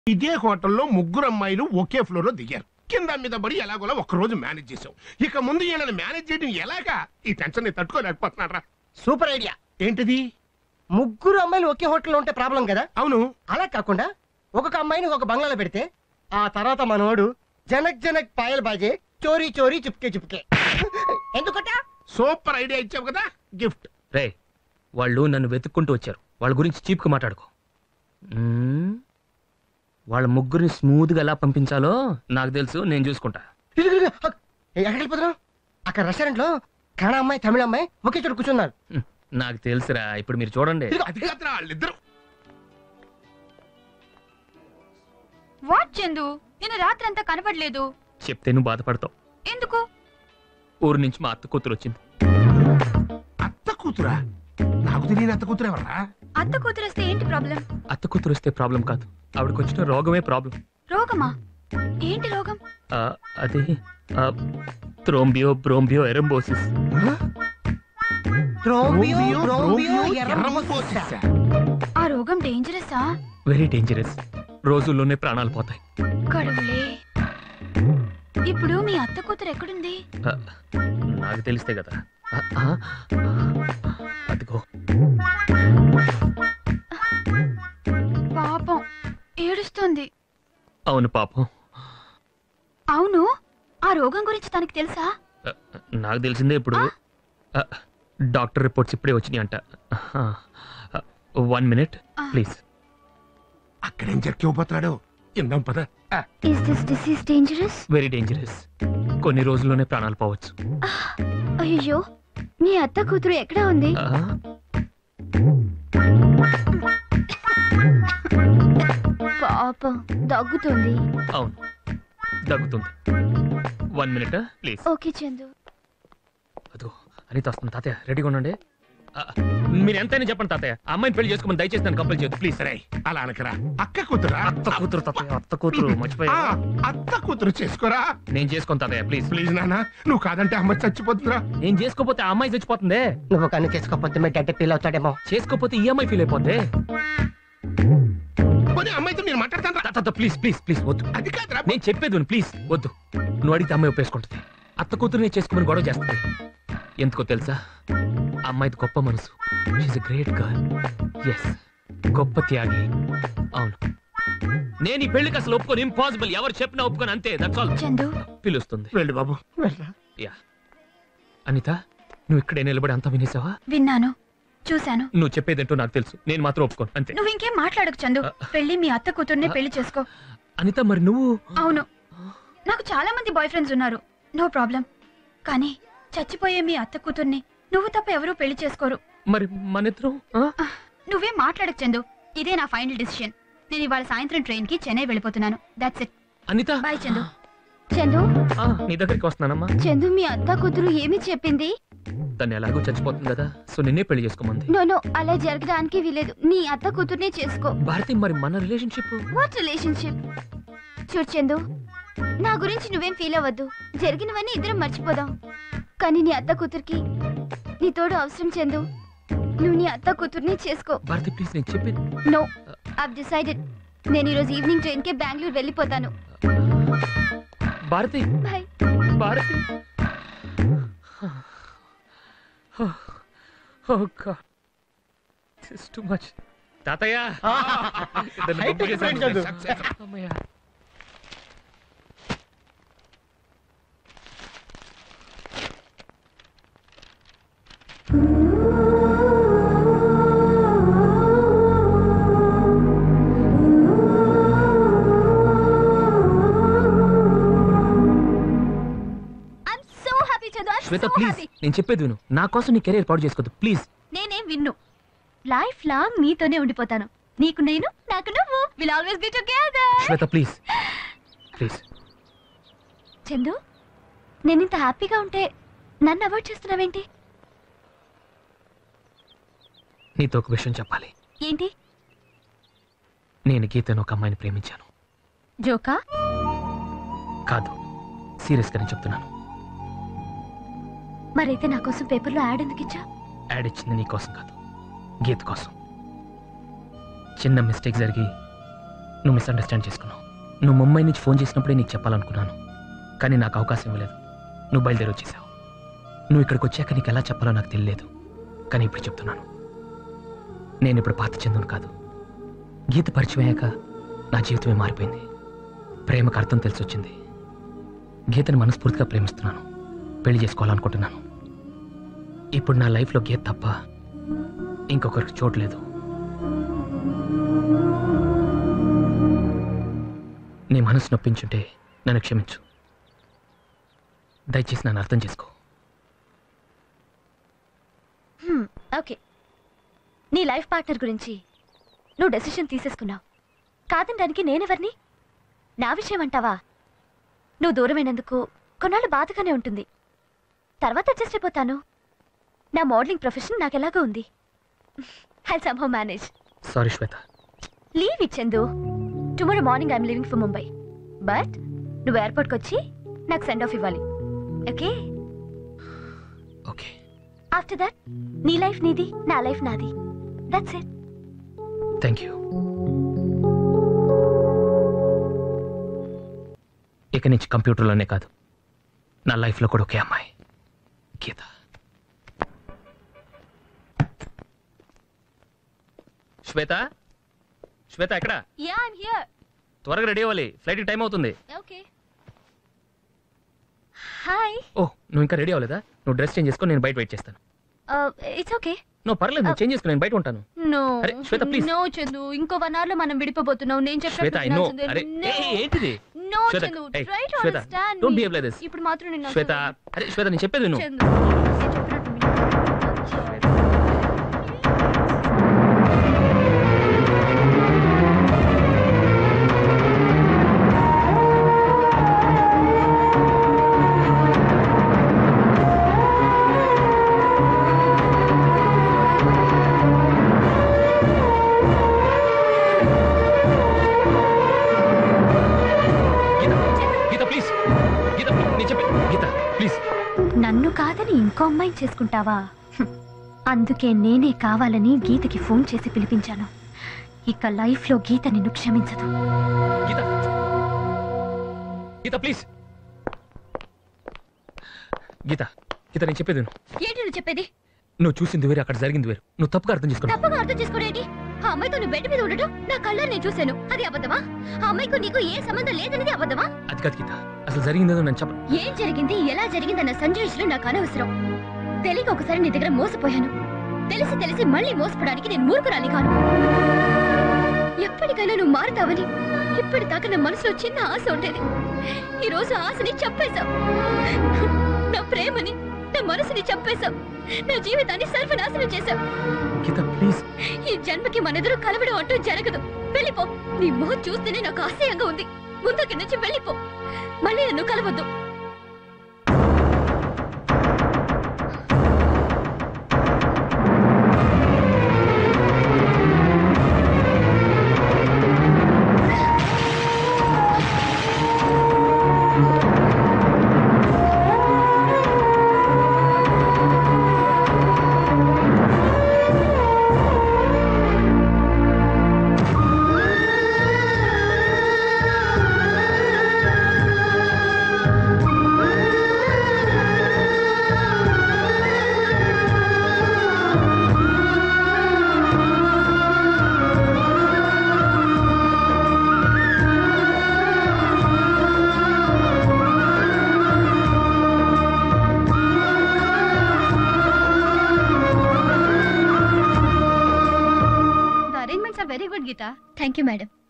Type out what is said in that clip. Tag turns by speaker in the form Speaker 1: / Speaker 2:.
Speaker 1: ఇదే హోటల్లో ముగ్గురు అమ్మాయిలు ఒకే ఫ్లోర్ లో దిగారు కింద మీద పడి ఎలాగోలా ఒక్కరోజు మేనేజ్ చేసాం ఇక ముందు ఈయనని మేనేజ్ చేయడం ఎలాగా ఈ టెన్షన్ ని తట్టుకోలేకపోతున్నారా
Speaker 2: సూపర్ ఐడియా
Speaker 1: ఏంటిది
Speaker 2: ముగ్గురు అమ్మాయిలు ఒకే హోటల్లో ఉంటే ప్రాబ్లం కదా
Speaker 1: అవును
Speaker 2: అలా కాకుండా ఒక్కొక్క అమ్మాయిని ఒక బంగ్లాలో పెడితే ఆ తర్వాత మనోడు జనక్ జనక్ పాయల్ బాజే చోరీ చోరీ చుప్కే చుప్కే ఎందుకట
Speaker 1: సూపర్ ఐడియా ఇచ్చావు కదా గిఫ్ట్
Speaker 3: రే వాళ్ళు నన్ను వెతుక్కుంటూ వచ్చారు వాళ్ళ గురించి చీప్గా మాట్లాడుకో మ్మ్. వాళ్ళ ముగ్గురిని స్మూత్గా ఎలా పంపించాలో నాకు తెలుసు నేను చూసుకుంటా
Speaker 2: ఇదిగో, ఇదిగో, అక్- ఏ, ఎక్కడికి వెళ్ళిపోతున్నావు అక్కడ రెస్టారెంట్ లో కన్నడ అమ్మాయి తమిళ అమ్మాయి ఒకే చోట కూర్చున్నారు
Speaker 3: హ్మ్. నాకు తెలుసురా ఇప్పుడు మీరు చూడండి
Speaker 2: ఇదిగో,
Speaker 1: అది కాదురా వాళ్ళిద్దరు
Speaker 4: వాట్ చందు నిన్న రాత్రంతా కనపడలేదు
Speaker 3: చెప్తే నువ్వు బాధపడతావు
Speaker 4: ఎందుకు
Speaker 3: ఊరు నుంచి మా అత్త కూతురు వచ్చింది
Speaker 1: అత్త కూతురా నాకు తెలియని అత్త కూతురు ఎవరా
Speaker 4: అత్త కూతురు వస్తే ఏంటి ప్రాబ్లం
Speaker 3: అత్త కూతురు వస్తే ప్రాబ్లం కాదు ఆవిడకి వచ్చిన రోగమే ప్రాబ్లం
Speaker 4: రోగమా ఏంటి రోగం
Speaker 3: ఆ, అది ఆ, థ్రోంబియో బ్రోంబియో ఎరంబోసిస్
Speaker 2: రోమియో,
Speaker 1: రోమియో,
Speaker 2: రోమియో,
Speaker 1: రోమియో,
Speaker 2: ఎర్రమోసిసా.
Speaker 1: ఎర్రమోసిసా.
Speaker 4: ఆ రోగం డేంజరసా
Speaker 3: వెరీ డేంజరస్ రోజుల్లోనే ప్రాణాలు పోతాయి
Speaker 4: కడువులే ఇప్పుడు మీ అత్త కూతురు ఎక్కడుంది
Speaker 3: ఆ, నాకు తెలిస్తే కదా ఆ, ఆ, అదిగో
Speaker 4: పాపం ఏడుస్తుంది
Speaker 3: అవును పాపం
Speaker 4: అవును ఆ రోగం గురించి తనకి తెలుసా
Speaker 3: ఆ, నాకు తెలిసిందే ఇప్పుడు ఆ, డాక్టర్ రిపోర్ట్స్ ఇప్పుడే వచ్చినాయి అంట వన్ మినిట్ ప్లీజ్
Speaker 1: అక్కడేం చెక్కిపోతున్నాడు ఇందాం పద ఆ,
Speaker 4: is this disease dangerous
Speaker 3: very dangerous కొన్ని రోజుల్లోనే ప్రాణాలు పోవచ్చు
Speaker 4: అయ్యో మీ అత్త కూతురు ఎక్కడ ఉంది
Speaker 3: ఆ,
Speaker 4: పాపం దగ్గుతుంది
Speaker 3: అవును దగ్గుతుంది one minute please
Speaker 4: okay Chandu
Speaker 3: అదిగో అనిత వస్తుంది తాతయ్య రెడీగా ఉండండి ఆ, మీరు ఎంతైనా చెప్పండి తాతయ్య ఆ అమ్మాయిని పెళ్లి చేసుకోమని దయచేసి నన్ను కంపల్ చేయొద్దు ప్లీజ్
Speaker 1: సరే అలా అనకరా అక్క కూతురా
Speaker 3: అత్త కూతురు తాతయ్య అత్త కూతురు మర్చిపోయా
Speaker 1: ఆ, అత్త కూతురు చేసుకోరా
Speaker 3: నేను చేసుకోను తాతయ్య ప్లీజ్
Speaker 1: ప్లీజ్ నాన్న నువ్వు కాదంటే అమ్మ చచ్చిపోతుందిరా
Speaker 3: నేను చేసుకోపోతే ఆ అమ్మాయి చచ్చిపోతుందే
Speaker 2: నువ్వు కన్ను చేసుకోకపోతే మీ డాడీ ఫీల్ అవుతాడేమో
Speaker 3: చేసుకోపోతే ఈ అమ్మాయి ఫీల్ అయిపోతే
Speaker 1: పోనీ అమ్మాయితో నేను మాట్లాడతాను
Speaker 3: ప్లీజ్ ప్లీజ్ ప్లీజ్ వద్దు
Speaker 1: అది కాదురా
Speaker 3: నేను చెప్పేది విను, ప్లీజ్ వద్దు నువ్వు అడిగితే అమ్మాయి ఒప్పేసుకుంటుంది అత్త కూతురుని చేసుకోమని గొడవ చేస్తుంది ఎందుకో తెలుసా ఆ అమ్మాయిది గొప్ప మనసు షీస్ గ్రేట్ గర్ల్ ఎస్ గొప్ప త్యాగి అవును నేను ఈ పెళ్లికి అసలు ఒప్పుకొని ఇంపాసిబుల్ ఎవరు చెప్పినా ఒప్పుకొని అంతే దట్స్ ఆల్
Speaker 4: చందు
Speaker 3: పిలుస్తుంది
Speaker 1: వెళ్ళు బాబు
Speaker 3: యా అనిత నువ్వు ఇక్కడే నిలబడి అంతా వినేసావా
Speaker 4: విన్నాను చూశాను
Speaker 3: నువ్వు చెప్పేదేంటో నాకు తెలుసు నేను మాత్రం ఒప్పుకోను అంతే
Speaker 4: నువ్వు ఇంకేం మాట్లాడకు చందు పెళ్లి మీ అత్త కూతుర్నే పెళ్లి చేసుకో
Speaker 3: అనిత మరి నువ్వు
Speaker 4: అవును నాకు చాలా మంది బాయ్ ఫ్రెండ్స్ ఉన్నారు నో ప్రాబ్లం కానీ చచ్చిపోయే మీ అత్త కూతుర్ని నువ్వు తప్ప ఎవరూ పెళ్లి చేసుకోరు
Speaker 3: మరి మనిద్దరం ఆ?
Speaker 4: ఆహ్, నువ్వేం మాట్లాడకు చందు ఇదే నా ఫైనల్ డిసిషన్ నేను ఇవాళ సాయంత్రం ట్రైన్ కి చెన్నై వెళ్ళిపోతున్నాను that's it
Speaker 3: Anitha
Speaker 4: bye Chandu Chandu
Speaker 3: ఆ, నీ దగ్గరికి వస్తున్నానమ్మా
Speaker 4: చందు మీ అత్త కూతురు ఏమి చెప్పింది
Speaker 3: తను ఎలాగో చచ్చిపోతుంది కదా సో నిన్నే పెళ్లి చేసుకోమంది
Speaker 4: నో నో అలా జరగడానికి వీలేదు నీ అత్త కూతుర్నే చేసుకో
Speaker 3: భారతి మరి మన రిలేషన్షిప్
Speaker 4: వాట్ రిలేషన్షిప్ చూడు చందు నా గురించి నువ్వేం ఫీల్ అవ్వద్దు జరిగినవన్నీ ఇద్దరం మర్చిపోదాం కానీ నీ అత్త కూతురికి నీ తోడు అవసరం చందు నువ్వు నీ అత్త కూతుర్ని చేసుకో
Speaker 3: భారతి ప్లీజ్ నేను చెప్పేది
Speaker 4: నో ఐవ్ డిసైడెడ్ నేను ఈరోజు ఈవినింగ్ ట్రైన్ కి బెంగళూరు వెళ్ళిపోతాను
Speaker 3: Bharathi
Speaker 4: bye
Speaker 3: Bharathi oh god this too much తాతయ్య ఇద్దరిని
Speaker 2: High tech
Speaker 3: పంపించేశాను.
Speaker 2: friends అది.
Speaker 1: Success.
Speaker 3: అమ్మయ్య.
Speaker 4: I'm so happy Chandu I'm
Speaker 3: Shweta
Speaker 4: so
Speaker 3: please
Speaker 4: happy
Speaker 3: నేను చెప్పేది విను నా కోసం నీ కెరీర్ పాడు చేసుకోవద్దు ప్లీజ్
Speaker 4: నేనేం విన్ను లైఫ్ లాంగ్ నీతోనే ఉండిపోతాను నీకు నేను నాకు నువ్వు will always be together
Speaker 3: Shweta please please
Speaker 4: Chandu నేను ఇంత హ్యాపీగా ఉంటే నన్ను అవాయిడ్ చేస్తున్నావేంటి
Speaker 3: నీతో ఒక విషయం చెప్పాలి
Speaker 4: ఏంటి
Speaker 3: నేను గీతను ఒక అమ్మాయిని ప్రేమించాను
Speaker 4: జోకా
Speaker 3: కాదు సీరియస్గా నేను చెప్తున్నాను
Speaker 4: మరైతే నా కోసం పేపర్లో యాడ్ ఎందుకు ఇచ్చా
Speaker 3: యాడ్ ఇచ్చింది నీ కోసం కాదు గీత కోసం చిన్న మిస్టేక్ జరిగి నువ్వు మిస్అండర్స్టాండ్ చేసుకున్నావు నువ్వు ముంబై నుంచి ఫోన్ చేసినప్పుడే నీకు చెప్పాలనుకున్నాను కానీ నాకు అవకాశం ఇవ్వలేదు నువ్వు బయలుదేరి వచ్చేసావు నువ్వు ఇక్కడికి వచ్చాక నీకు ఎలా చెప్పాలో నాకు తెలియలేదు కానీ ఇప్పుడు చెప్తున్నాను నేను ఇప్పుడు పాత చందును కాదు గీత పరిచయం అయ్యాక నా జీవితమే మారిపోయింది ప్రేమకు అర్థం తెలిసి వచ్చింది గీతని మనస్ఫూర్తిగా ప్రేమిస్తున్నాను పెళ్లి చేసుకోవాలనుకుంటున్నాను ఇప్పుడు నా లైఫ్లో గీత తప్ప ఇంకొకరికి చోటు లేదు నీ మనసు నొప్పించుంటే నన్ను క్షమించు దయచేసి నన్ను అర్థం చేసుకో
Speaker 4: ఓకే నీ లైఫ్ పార్ట్నర్ గురించి నువ్వు డెసిషన్ తీసేసుకున్నావు కాదనడానికి నేనెవరిని నా విషయం అంటావా నువ్వు దూరమైనందుకు కొన్నాళ్ళు బాధగానే ఉంటుంది తర్వాత అడ్జస్ట్ అయిపోతాను నా మోడలింగ్ ప్రొఫెషన్ నాకు ఎలాగో ఉంది I somehow manage
Speaker 3: sorry Shweta
Speaker 4: leave ఇచ్చేందు tomorrow morning I'm living for Mumbai but నువ్వు ఎయిర్పోర్ట్కి వచ్చి నాకు సెండ్ ఆఫ్ ఇవ్వాలి ఓకే
Speaker 3: ఓకే
Speaker 4: ఆఫ్టర్ దట్ నీ లైఫ్ నీది నా లైఫ్ నాది దట్స్ ఇట్
Speaker 3: థ్యాంక్ యూ ఇక నుంచి కంప్యూటర్లోనే కాదు నా లైఫ్లో కూడా ఒకే అమ్మాయి గీత శ్వేత శ్వేత ఎక్కడ
Speaker 4: యా ఐమ్ హియర్
Speaker 3: త్వరగా రెడీ అవ్వాలి ఫ్లైట్ టైం అవుతుంది
Speaker 4: ఓకే హాయ్
Speaker 3: ఓ నువ్వు ఇంకా రెడీ అవ్వలేదా నువ్వు డ్రెస్ చేంజ్ చేసుకొని నేను బయట వెయిట్ చేస్తాను
Speaker 4: ఇట్స్ ఓకే
Speaker 3: నువ్వు పర్లేదు నువ్వు చేంజ్ చేసుకుని నేను బయట ఉంటాను
Speaker 4: నో
Speaker 3: అరే, శ్వేత, please.
Speaker 4: నో చందు ఇంకో వన్ అవర్ లో మనం విడిపోబోతున్నాం నేను
Speaker 3: శ్వేత ఐ నో అరే ఏ, ఏ, ఏంటిది
Speaker 4: నో
Speaker 3: శ్వేత,
Speaker 4: చందు
Speaker 3: ఏయ్,
Speaker 4: try to
Speaker 3: Shweta,
Speaker 4: understand
Speaker 3: don't behave like this.
Speaker 4: ఇప్పుడు మాత్రం నేను
Speaker 3: శ్వేత అరే శ్వేత నేను చెప్పేది నువ్వు
Speaker 4: చందు నేను చెప్పినట్టు విను.
Speaker 3: గీత గీత ప్లీజ్ గీత నేను చెప్పే గీత ప్లీజ్
Speaker 4: నన్ను కాదని ఇంకో అమ్మాయిని చేసుకుంటావా హ్మ్. అందుకే నేనే కావాలని గీతకి ఫోన్ చేసి పిలిపించాను ఇక లైఫ్ లో గీత నిన్ను క్షమించదు
Speaker 3: గీత గీత ప్లీజ్ గీత గీత నేను చెప్పేది విను.
Speaker 4: ఏంటి నువ్వు చెప్పేది
Speaker 3: నువ్వు చూసింది వేరు అక్కడ జరిగింది వేరు నువ్వు తప్పుగా అర్థం చేసుకున్నావు
Speaker 4: తప్పగా అర్థం చేసుకోడేంటి ఆ అమ్మాయితో నువ్వు బెడ్ మీద ఉండటం నా కళ్ళ నేను చూశాను అది అబద్ధమా ఆ అమ్మాయికు నీకు ఏ సంబంధం లేదనేది అబద్ధమా
Speaker 3: అది కాదు గీత అసలు జరిగిందేదో నేను చెప్ప
Speaker 4: ఏం జరిగింది ఎలా జరిగిందన్న సంజయ్ నాకు అనవసరం తెలియక ఒకసారి నీ దగ్గర మోసపోయాను తెలిసి తెలిసి మళ్ళీ మోసపోవడానికి నేను మూర్ఖురాలి కాను ఎప్పటికైనా నువ్వు మారుతావని ఇప్పటిదాకా నా మనసులో చిన్న ఆశ ఉండేది ఈ రోజు ఆ ఆశని చంపేశావు నా ప్రేమని నా మనసుని చంపేశావు నా జీవితాన్ని సర్వనాశనం చేశావు
Speaker 3: గీత ప్లీజ్
Speaker 4: ఈ జన్మకి మనెదురు కలవడం అంటూ జరగదు వెళ్ళిపో నీ మొహం చూస్తేనే నాకు ఆశయంగా ఉంది ముందుకి నుంచి వెళ్ళిపో మళ్ళీ నన్ను కలవద్దు The arrangements are very good, Geeta. Thank you, madam.